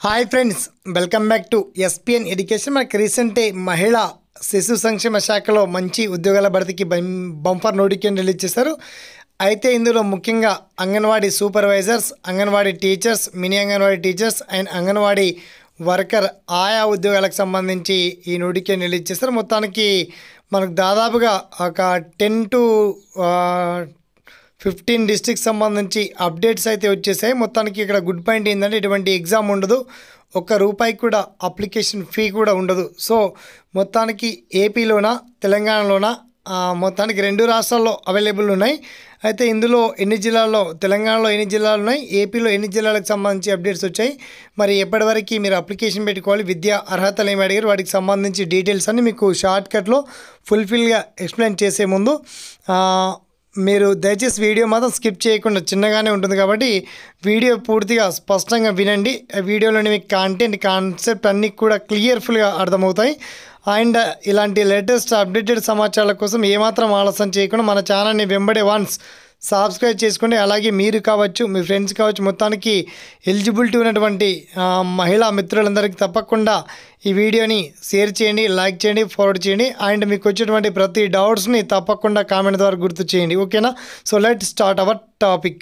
hi friends welcome back to SPN education మనకి రీసెంటే మహిళా శిశు సంక్షేమ శాఖలో మంచి ఉద్యోగాల భర్తీకి బం- బంపర్ నోటిఫికేషన్ రిలీజ్ చేశారు అయితే ఇందులో ముఖ్యంగా Anganwadi supervisors Anganwadi teachers mini Anganwadi teachers and Anganwadi worker ఆయా ఉద్యోగాలకు సంబంధించి ఈ నోటిఫికేషన్ రిలీజ్ చేస్తారు మొత్తానికి మనకు దాదాపుగా ఒక టెన్ టు ఫిఫ్టీన్ డిస్ట్రిక్ట్ సంబంధించి అప్డేట్స్ అయితే వచ్చేసాయి మొత్తానికి ఇక్కడ గుడ్ పాయింట్ ఏంటంటే ఇటువంటి ఎగ్జామ్ ఉండదు ఒక్క రూపాయి కూడా అప్లికేషన్ ఫీ కూడా ఉండదు సో మొత్తానికి ఏపీలోన తెలంగాణలోన ఆ, మొత్తానికి రెండు రాష్ట్రాల్లో అవైలబుల్ ఉన్నాయి అయితే ఇందులో ఎన్ని జిల్లాల్లో తెలంగాణలో ఎన్ని జిల్లాలు ఉన్నాయి ఏపీలో ఎన్ని జిల్లాలకు సంబంధించి అప్డేట్స్ వచ్చాయి మరి ఎప్పటివరకు మీరు అప్లికేషన్ పెట్టుకోవాలి విద్యా అర్హతలు ఏమి అడిగారు వాటికి సంబంధించి డీటెయిల్స్ అన్ని మీకు షార్ట్ కట్లో ఫుల్ఫిల్గా ఎక్స్ప్లెయిన్ చేసే ముందు ఆ, మీరు దయచేసి వీడియో మాత్రం స్కిప్ చేయకుండా చిన్నగానే ఉంటుంది కాబట్టి వీడియో పూర్తిగా స్పష్టంగా వినండి ఆ వీడియోలోని మీకు కంటెంట్ కాన్సెప్ట్ అన్నీ కూడా క్లియర్ఫుల్గా అర్థమవుతాయి అండ్ ఇలాంటి లేటెస్ట్ అప్డేటెడ్ సమాచారాల కోసం ఏమాత్రం ఆలస్యం చేయకుండా మన ఛానల్ని వెంబడే వన్స్ సబ్స్క్రైబ్ చేసుకోండి అలాగే మీరు కావచ్చు మీ ఫ్రెండ్స్ కావచ్చు మొత్తానికి ఎలిజిబిలిటీ ఉన్నటువంటి ఆ, మహిళా మిత్రులందరికీ తప్పకుండా ఈ వీడియోని షేర్ చేయండి లైక్ చేయండి ఫార్వర్డ్ చేయండి అండ్ మీకు వచ్చేటువంటి ప్రతి డౌట్స్ని తప్పకుండా కామెంట్ ద్వారా గుర్తు చేయండి ఓకేనా so let start our topic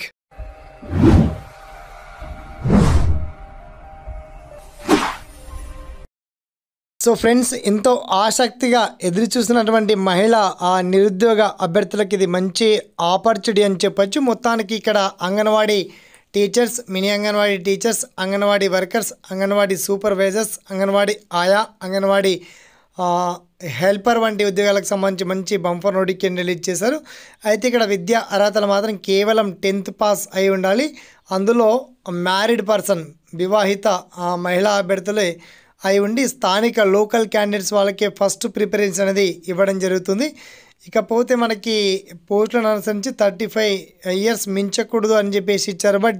so friends ఎంతో ఆసక్తిగా ఎదురు చూస్తున్నటువంటి మహిళ ఆ నిరుద్యోగ అభ్యర్థులకి ఇది మంచి ఆపర్చునిటీ అని చెప్పొచ్చు మొత్తానికి ఇక్కడ Anganwadi teachers mini Anganwadi teachers Anganwadi workers Anganwadi supervisors Anganwadi ఆయా అంగన్వాడీ ఆ, హెల్పర్ వంటి ఉద్యోగాలకు సంబంధించి మంచి బంపర్ నోటిఫికేషన్ రిలీజ్ చేశారు అయితే ఇక్కడ విద్యా అర్హతలు మాత్రం కేవలం టెన్త్ పాస్ అయి ఉండాలి అందులో మ్యారీడ్ పర్సన్ వివాహిత ఆ, మహిళా అభ్యర్థులే అయి ఉండి స్థానిక లోకల్ క్యాండిడేట్స్ వాళ్ళకే ఫస్ట్ ప్రిఫరెన్స్ అనేది ఇవ్వడం జరుగుతుంది ఇకపోతే మనకి పోస్టులను అనుసరించి థర్టీ ఫైవ్ ఇయర్స్ మించకూడదు అని చెప్పేసి ఇచ్చారు బట్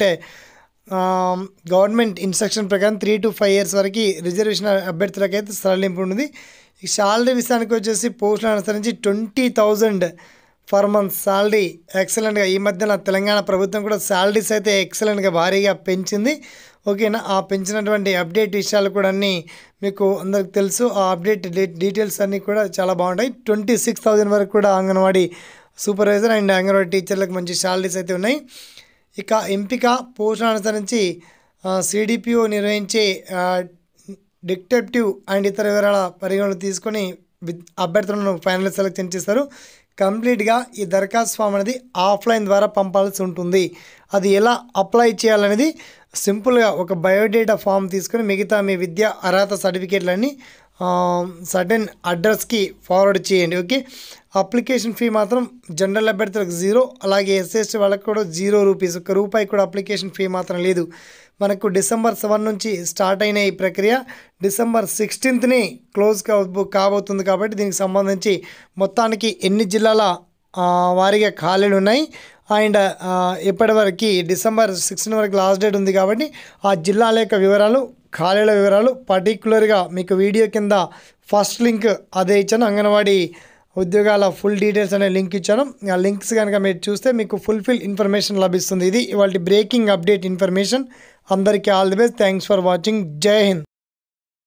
గవర్నమెంట్ ఇన్స్ట్రక్షన్ ప్రకారం త్రీ టు ఫైవ్ ఇయర్స్ వరకు రిజర్వేషన్ అభ్యర్థులకైతే సరళింపు ఉంది ఈ శాలరీ విషయానికి వచ్చేసి పోస్టులను అనుసరించి twenty thousand for month salary ఎక్సలెంట్గా ఈ మధ్యన తెలంగాణ ప్రభుత్వం కూడా శాలరీస్ అయితే ఎక్సలెంట్గా భారీగా పెంచింది ఓకేనా ఆ పెంచినటువంటి అప్డేట్ విషయాలు కూడా అన్నీ మీకు అందరికి తెలుసు ఆ అప్డేట్ డీ- డీటెయిల్స్ అన్నీ కూడా చాలా బాగుంటాయి ట్వంటీ సిక్స్ థౌజండ్ వరకు కూడా అంగన్వాడీ సూపర్వైజర్ అండ్ అంగన్వాడీ టీచర్లకు మంచి శాలరీస్ అయితే ఉన్నాయి ఇక ఎంపిక పోస్టులను అనుసరించి సిడిపిఓ నిర్వహించే ఆ, డిటెక్టివ్ అండ్ ఇతర వివరాల పరిగణలు తీసుకొని విద్ అభ్యర్థులను ఫైనల్ సెలెక్షన్ చేస్తారు కంప్లీట్గా ఈ దరఖాస్తు ఫామ్ అనేది ఆఫ్లైన్ ద్వారా పంపాల్సి ఉంటుంది అది ఎలా అప్లై చేయాలనేది సింపుల్గా ఒక బయోడేటా ఫామ్ తీసుకొని మిగతా మీ విద్యా అర్హత సర్టిఫికేట్లన్నీ సడన్ అడ్రస్కి ఫార్వర్డ్ చేయండి ఓకే అప్లికేషన్ ఫీ మాత్రం జనరల్ అభ్యర్థులకు జీరో అలాగే ఎస్ఎస్టీ వాళ్ళకి కూడా జీరో రూపీస్ ఒక రూపాయి కూడా అప్లికేషన్ ఫీ మాత్రం లేదు మనకు డిసెంబర్ సెవెన్ నుంచి స్టార్ట్ అయిన ఈ ప్రక్రియ డిసెంబర్ సిక్స్టీన్త్ని క్లోజ్ కాబో కాబోతుంది కాబట్టి దీనికి సంబంధించి మొత్తానికి ఎన్ని జిల్లాల ఆ, వారీగా ఖాళీలు ఉన్నాయి అండ్ ఇప్పటివరకు డిసెంబర్ సిక్స్టీన్ వరకు లాస్ట్ డేట్ ఉంది కాబట్టి ఆ జిల్లాల యొక్క వివరాలు ఖాళీల వివరాలు పర్టికులర్గా మీకు వీడియో కింద ఫస్ట్ లింక్ అదే ఇచ్చాను అంగన్వాడీ ఉద్యోగాల ఫుల్ డీటెయిల్స్ అనే లింక్ ఇచ్చాను ఆ లింక్స్ కనుక మీరు చూస్తే మీకు ఫుల్ఫిల్ ఇన్ఫర్మేషన్ లభిస్తుంది ఇది ఇవాళ బ్రేకింగ్ అప్డేట్ ఇన్ఫర్మేషన్ అందరికీ all the best thanks for watching Jai Hind